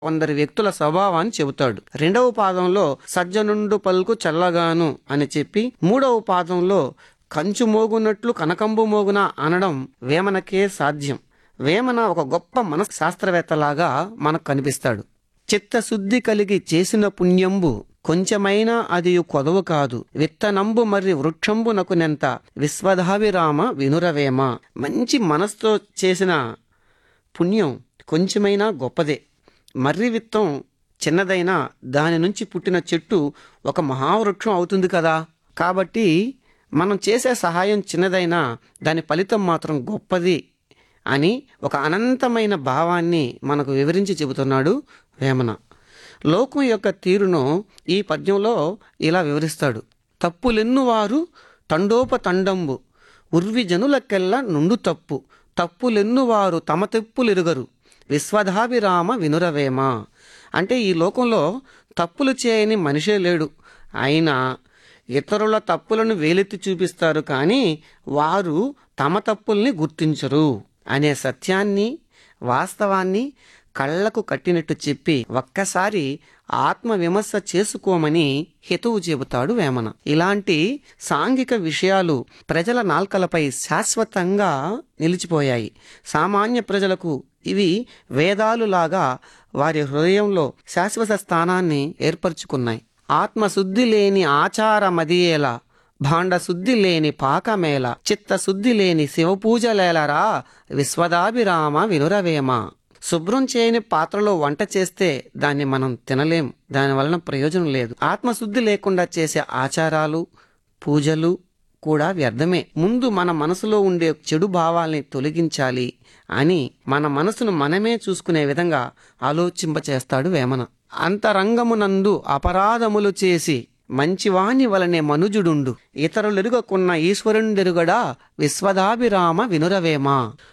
కొందరి వ్యక్తుల స్వభావాన్ని చెబుతాడు రెండవ పాదంలో సజ్జనుండు పలుకు చల్లగాను అని చెప్పి మూడవ పాదంలో కంచు మోగునట్లు కనకంబు మోగున అనడం వేమనకే సాధ్యం వేమన ఒక గొప్ప మనస్ శాస్త్రవేత్తలాగా మనకు కనిపిస్తాడు చిత్తశుద్ధి కలిగి చేసిన పుణ్యంబు కొంచెమైనా అది కొదవు కాదు విత్తనంబు మరి వృక్షంబునకునెంత విశ్వధావిరామ వినురవేమ మంచి మనసుతో చేసిన పుణ్యం కొంచెమైనా గొప్పదే మర్రి విత్తం చిన్నదైనా దాని నుంచి పుట్టిన చెట్టు ఒక మహావృక్షం అవుతుంది కదా కాబట్టి మనం చేసే సహాయం చిన్నదైనా దాని ఫలితం మాత్రం గొప్పది అని ఒక అనంతమైన భావాన్ని మనకు వివరించి చెబుతున్నాడు వేమన లోకం యొక్క తీరును ఈ పద్యంలో ఇలా వివరిస్తాడు తప్పులెన్నువారు తండోపతండంబు ఉర్వి జనులకెల్లా నుండు తప్పు తప్పులెన్నువారు తమ తెప్పులెరుగరు విశ్వధాభిరామ వినురవేమ అంటే ఈ లోకంలో తప్పులు చేయని మనిషే లేడు అయినా ఇతరుల తప్పులను వేలెత్తి చూపిస్తారు కానీ వారు తమ తప్పుల్ని గుర్తించరు అనే సత్యాన్ని వాస్తవాన్ని కళ్లకు కట్టినట్టు చెప్పి ఒక్కసారి ఆత్మ విమర్శ చేసుకోమని హితువు చెబుతాడు వేమన ఇలాంటి సాంఘిక విషయాలు ప్రజల నాల్కలపై శాశ్వతంగా నిలిచిపోయాయి సామాన్య ప్రజలకు ఇవి వేదాలులాగా వారి హృదయంలో శాశ్వత స్థానాన్ని ఏర్పరచుకున్నాయి ఆత్మశుద్ధి లేని ఆచారమదియేలా భాండశుద్ధి లేని పాకమేల చిత్తశుద్ధి లేని శివపూజలేలరా విశ్వదాభిరామ వినురవేమ శుభ్రం చేయని పాత్రలో వంట చేస్తే దాన్ని మనం తినలేం దాని వలన ప్రయోజనం లేదు ఆత్మశుద్ధి లేకుండా చేసే ఆచారాలు పూజలు కూడా వ్యర్థమే ముందు మన మనసులో ఉండే చెడు భావాల్ని తొలగించాలి అని మన మనసును మనమే చూసుకునే విధంగా ఆలోచింపచేస్తాడు వేమన అంతరంగమునందు అపరాధములు చేసి మంచివాని వలనే మనుజుడుండు ఇతరులెరుగకున్న ఈశ్వరుండెరుగడా విశ్వదాభిరామ వినురవేమ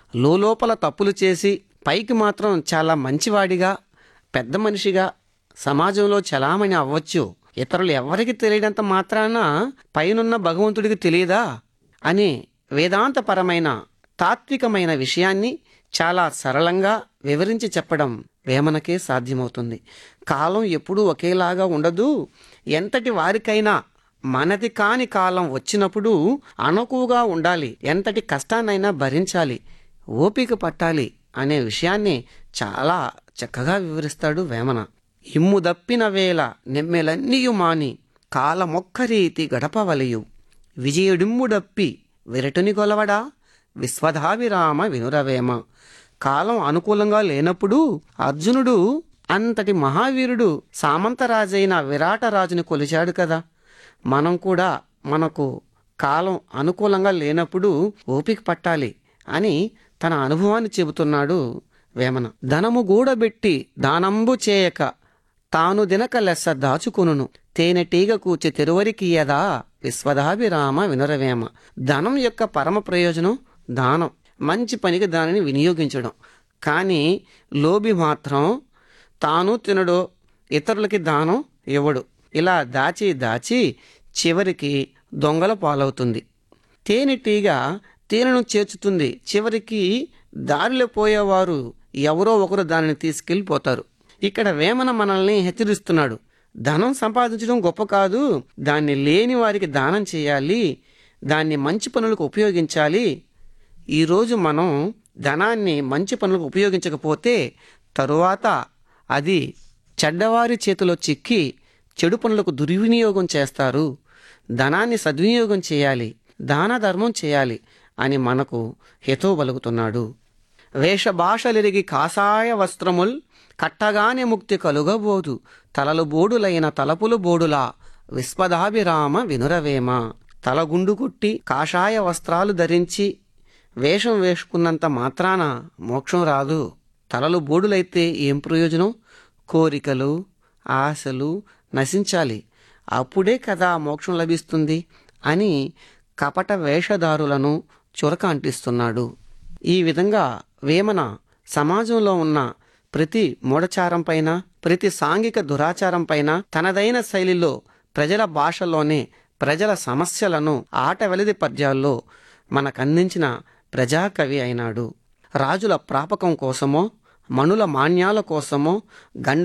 లోపల తప్పులు చేసి పైకి మాత్రం చాలా మంచివాడిగా పెద్ద మనిషిగా సమాజంలో చలామణి అవ్వచ్చు ఇతరులు ఎవరికి తెలియనంత మాత్రాన పైనున్న భగవంతుడికి తెలియదా అని వేదాంతపరమైన తాత్వికమైన విషయాన్ని చాలా సరళంగా వివరించి చెప్పడం వేమనకే సాధ్యమవుతుంది కాలం ఎప్పుడూ ఒకేలాగా ఉండదు ఎంతటి వారికైనా మనది కాని కాలం వచ్చినప్పుడు అణకువగా ఉండాలి ఎంతటి కష్టాన్నైనా భరించాలి ఓపిక పట్టాలి అనే విషయాన్ని చాలా చక్కగా వివరిస్తాడు వేమన ఇమ్ము దప్పిన వేళ నెమ్మెలన్నీయు మాని కాలమొక్కరీతి గడపవలయు విజయుడిమ్ము డప్పి విరటుని గొలవడా విశ్వధాభిరామ వినురవేమ కాలం అనుకూలంగా లేనప్పుడు అర్జునుడు అంతటి మహావీరుడు సామంతరాజైన విరాటరాజుని కొలిచాడు కదా మనం కూడా మనకు కాలం అనుకూలంగా లేనప్పుడు ఓపిక పట్టాలి అని తన అనుభవాన్ని చెబుతున్నాడు వేమన ధనము గూడబెట్టి దానంబు చేయక తాను దినక లెస్స దాచుకొనును తేనెటీగ కూచి తెరువరికియదా విశ్వదాభిరామ వినురవేమ ధనం యొక్క పరమ ప్రయోజనం దానం మంచి పనికి దానిని వినియోగించడం కానీ లోబి మాత్రం తాను తినడు ఇతరులకి దానం ఇవ్వడు ఇలా దాచి దాచి చివరికి దొంగల పాలవుతుంది తేనెటీగ తేనెను చేర్చుతుంది చివరికి దారిలో పోయేవారు ఎవరో ఒకరు దానిని తీసుకెళ్ళిపోతారు ఇక్కడ వేమన మనల్ని హెచ్చరిస్తున్నాడు ధనం సంపాదించడం గొప్ప కాదు దాన్ని లేని వారికి దానం చేయాలి దాన్ని మంచి పనులకు ఉపయోగించాలి ఈరోజు మనం ధనాన్ని మంచి పనులకు ఉపయోగించకపోతే తరువాత అది చెడ్డవారి చేతిలో చిక్కి చెడు పనులకు దుర్వినియోగం చేస్తారు ధనాన్ని సద్వినియోగం చేయాలి దాన ధర్మం చేయాలి అని మనకు హితో పలుకుతున్నాడు వేషభాషలిరిగి కాషాయ వస్త్రముల్ కట్టగానే ముక్తి కలుగబోదు తలలు బోడులైన తలపులు బోడులా విశ్వదాభిరామ వినురవేమ తలగుండు కుట్టి కాషాయ వస్త్రాలు ధరించి వేషం వేసుకున్నంత మాత్రాన మోక్షం రాదు తలలు బోడులైతే ఏం ప్రయోజనం కోరికలు ఆశలు నశించాలి అప్పుడే కదా మోక్షం లభిస్తుంది అని కపట వేషధారులను చురక అంటిస్తున్నాడు ఈ విధంగా వేమన సమాజంలో ఉన్న ప్రతి మూఢచారం పైన ప్రతి సాంఘిక దురాచారం పైన తనదైన శైలిలో ప్రజల భాషలోనే ప్రజల సమస్యలను ఆట వెలిది పద్యాల్లో మనకందించిన ప్రజాకవి అయినాడు రాజుల ప్రాపకం కోసమో మణుల మాన్యాల కోసమో గండ